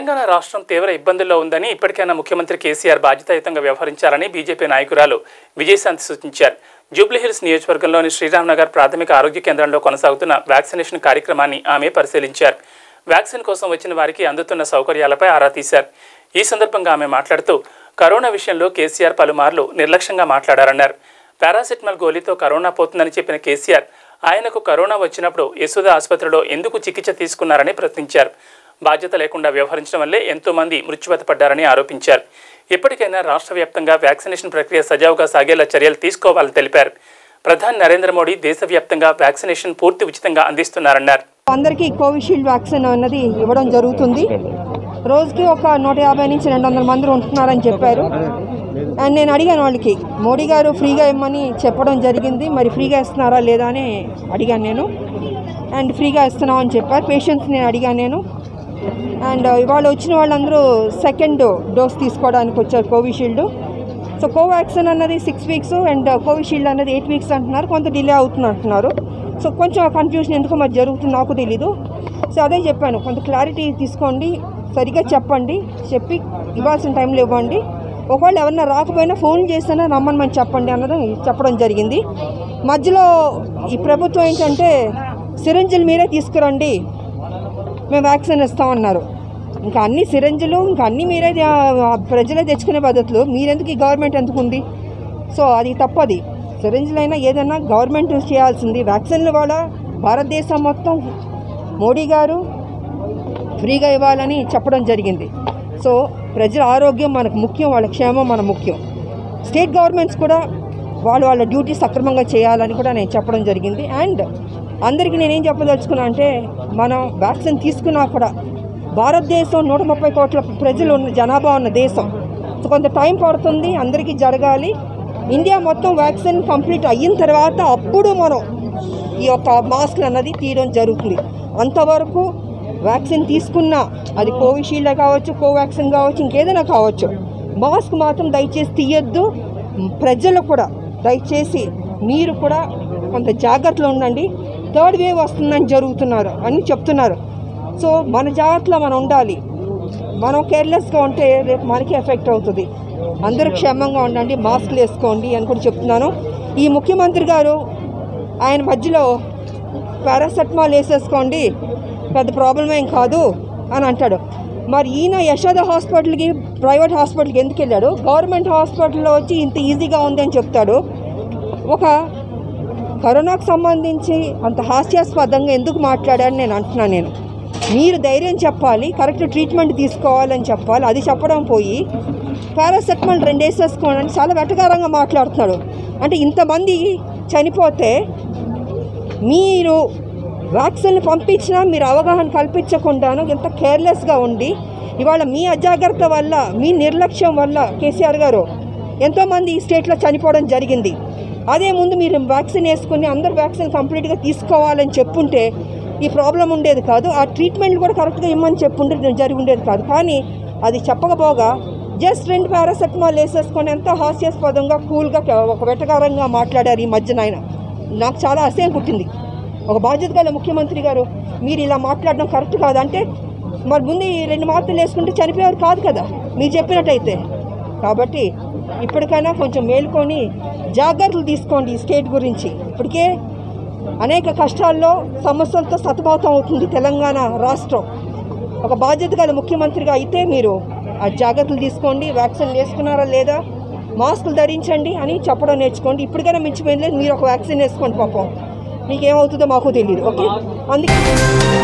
తెలంగాణ రాష్ట్రం తీవ్ర ఇబ్బందుల్లో ఉందని ఇప్పటికైనా ముఖ్యమంత్రి కేసీఆర్ బాధ్యతాయుతంగా వ్యవహరించాలని బీజేపీ నాయకురాలు విజయశాంతి సూచించారు జూబ్లీహిల్స్ నియోజకవర్గంలోని శ్రీరామ్నగర్ ప్రాథమిక ఆరోగ్య కేంద్రంలో కొనసాగుతున్న వ్యాక్సినేషన్ కార్యక్రమాన్ని ఆమె పరిశీలించారు వ్యాక్సిన్ కోసం వచ్చిన వారికి అందుతున్న సౌకర్యాలపై ఆరా తీశారు ఈ సందర్భంగా ఆమె మాట్లాడుతూ కరోనా విషయంలో కేసీఆర్ పలుమార్లు నిర్లక్ష్యంగా మాట్లాడారన్నారు పారాసెటమాల్ గోలీతో కరోనా పోతుందని చెప్పిన కేసీఆర్ ఆయనకు కరోనా వచ్చినప్పుడు యశోద ఆసుపత్రిలో ఎందుకు చికిత్స తీసుకున్నారని ప్రశ్నించారు బాధ్యత లేకుండా వ్యవహరించడం వల్లే ఎంతో మంది మృత్యువత పడ్డారని ఆరోపించారు ఇప్పటికైనా రాష్ట్ర వ్యాప్తంగా వ్యాక్సినేషన్ ప్రక్రియ సజావుగా సాగేలా చర్యలు తీసుకోవాలని తెలిపారు ప్రధాని నరేంద్ర మోడీ దేశవ్యాప్తంగా వ్యాక్సినేషన్ పూర్తి ఉచితంగా అందిస్తున్నారన్నారు అందరికీ కోవిషీల్డ్ వ్యాక్సిన్ అన్నది ఇవ్వడం జరుగుతుంది రోజుకి ఒక నూట యాభై నుంచి రెండు వందల మంది ఉంటున్నారని చెప్పారు అండ్ నేను అడిగాను వాళ్ళకి మోడీ గారు ఫ్రీగా ఇమ్మని చెప్పడం జరిగింది మరి ఫ్రీగా ఇస్తున్నారా లేదా అని అడిగాను నేను అండ్ ఫ్రీగా ఇస్తున్నాం అని చెప్పారు పేషెంట్స్ నేను అడిగాను నేను అండ్ ఇవాళ వచ్చిన వాళ్ళందరూ సెకండ్ డోస్ తీసుకోవడానికి వచ్చారు కోవిషీల్డ్ సో కోవాక్సిన్ అన్నది సిక్స్ వీక్స్ అండ్ కోవిషీల్డ్ అన్నది ఎయిట్ వీక్స్ అంటున్నారు కొంత డిలే అవుతుంది అంటున్నారు సో కొంచెం కన్ఫ్యూజన్ ఎందుకు మరి జరుగుతుంది నాకు తెలీదు సో అదే చెప్పాను కొంత క్లారిటీ తీసుకోండి సరిగ్గా చెప్పండి చెప్పి ఇవ్వాల్సిన టైంలో ఇవ్వండి ఒకవేళ ఎవరన్నా రాకపోయినా ఫోన్ చేసినా రమ్మని చెప్పండి అన్నది చెప్పడం జరిగింది మధ్యలో ఈ ప్రభుత్వం ఏంటంటే సిరంజిలు మీరే తీసుకురండి మేము వ్యాక్సిన్ ఇస్తామన్నారు ఇంకా అన్ని సిరంజులు ఇంకా అన్ని మీరే ఆ, ప్రజలే తెచ్చుకునే పద్ధతులు మీరెందుకు ఈ గవర్నమెంట్ ఎందుకు ఉంది సో అది తప్పది సిరంజులైనా ఏదైనా గవర్నమెంట్ చేయాల్సింది వ్యాక్సిన్లు కూడా భారతదేశం మొత్తం మోడీ గారు ఫ్రీగా ఇవ్వాలని చెప్పడం జరిగింది సో ప్రజల ఆరోగ్యం మనకు ముఖ్యం వాళ్ళ క్షేమం మన ముఖ్యం స్టేట్ గవర్నమెంట్స్ కూడా వాళ్ళు వాళ్ళ డ్యూటీ సక్రమంగా చేయాలని కూడా నేను చెప్పడం జరిగింది అండ్ అందరికీ నేనేం చెప్పదలుచుకున్నా అంటే మనం వ్యాక్సిన్ తీసుకున్నా కూడా భారతదేశం నూట ముప్పై కోట్ల ప్రజలు ఉన్న జనాభా ఉన్న దేశం సో కొంత టైం పడుతుంది అందరికీ జరగాలి ఇండియా మొత్తం వ్యాక్సిన్ కంప్లీట్ అయిన తర్వాత అప్పుడు మనం ఈ యొక్క మాస్క్లు అన్నది తీయడం జరుగుతుంది అంతవరకు వ్యాక్సిన్ తీసుకున్నా అది కోవిషీల్డ్ కావచ్చు కోవాక్సిన్ కావచ్చు ఇంకేదైనా కావచ్చు మాస్క్ మాత్రం దయచేసి తీయొద్దు ప్రజలు కూడా దయచేసి మీరు కూడా కొంత జాగ్రత్తలో ఉండండి థర్డ్ వేవ్ వస్తుందని జరుగుతున్నారు అని చెప్తున్నారు సో మన జాగ్రత్తలో మనం ఉండాలి మనం కేర్లెస్గా ఉంటే రేపు మనకి ఎఫెక్ట్ అవుతుంది అందరూ క్షేమంగా ఉండండి మాస్క్లు వేసుకోండి అని కూడా చెప్తున్నాను ఈ ముఖ్యమంత్రి గారు ఆయన మధ్యలో పారాసెటమాల్ వేసేసుకోండి పెద్ద ప్రాబ్లం ఏం కాదు అని అంటాడు మరి ఈయన యశోద హాస్పిటల్కి ప్రైవేట్ హాస్పిటల్కి ఎందుకు వెళ్ళాడు గవర్నమెంట్ హాస్పిటల్లో వచ్చి ఇంత ఈజీగా ఉంది అని చెప్తాడు ఒక కరోనాకు సంబంధించి అంత హాస్యాస్పదంగా ఎందుకు మాట్లాడాడని నేను అంటున్నాను నేను మీరు ధైర్యం చెప్పాలి కరెక్ట్ ట్రీట్మెంట్ తీసుకోవాలని చెప్పాలి అది చెప్పడం పోయి పారాసెటమాల్ రెండు వేసేసుకోండి అని చాలా వెటకారంగా మాట్లాడుతున్నాడు అంటే ఇంతమంది చనిపోతే మీరు వ్యాక్సిన్ పంపించినా మీరు అవగాహన కల్పించకుండాను ఎంత కేర్లెస్గా ఉండి ఇవాళ మీ అజాగ్రత్త వల్ల మీ నిర్లక్ష్యం వల్ల కేసీఆర్ గారు ఎంతోమంది ఈ స్టేట్లో చనిపోవడం జరిగింది అదే ముందు మీరు వ్యాక్సిన్ వేసుకుని అందరు వ్యాక్సిన్ కంప్లీట్గా తీసుకోవాలని చెప్పుంటే ఈ ప్రాబ్లం ఉండేది కాదు ఆ ట్రీట్మెంట్ కూడా కరెక్ట్గా ఇమ్మని చెప్పుంటే జరిగి ఉండేది కాదు కానీ అది చెప్పకపోగా జస్ట్ రెండు పారాసెటమాల్ వేసేసుకొని ఎంతో హాస్యాస్పదంగా కూల్గా ఒక వెటకారంగా మాట్లాడారు ఈ మధ్యన ఆయన నాకు చాలా అసహ్యం పుట్టింది ఒక బాధ్యత గల ముఖ్యమంత్రి గారు మీరు ఇలా మాట్లాడడం కరెక్ట్ కాదు అంటే మరి ముందు ఈ రెండు మాత్రలు వేసుకుంటే చనిపోయేవారు కాదు కదా మీరు చెప్పినట్టయితే కాబట్టి ఇప్పటికైనా కొంచెం మేలుకొని జాగ్రత్తలు తీసుకోండి ఈ స్టేట్ గురించి ఇప్పటికే అనేక కష్టాల్లో సమస్యలతో సతమతం అవుతుంది తెలంగాణ రాష్ట్రం ఒక బాధ్యత గల ముఖ్యమంత్రిగా అయితే మీరు ఆ జాగ్రత్తలు తీసుకోండి వ్యాక్సిన్ వేసుకున్నారా లేదా మాస్కులు ధరించండి అని చెప్పడం నేర్చుకోండి ఇప్పటికైనా మించిపోయింది లేదు మీరు ఒక వ్యాక్సిన్ వేసుకోండి పాపం మీకేమవుతుందో మాకు తెలియదు ఓకే అందుకే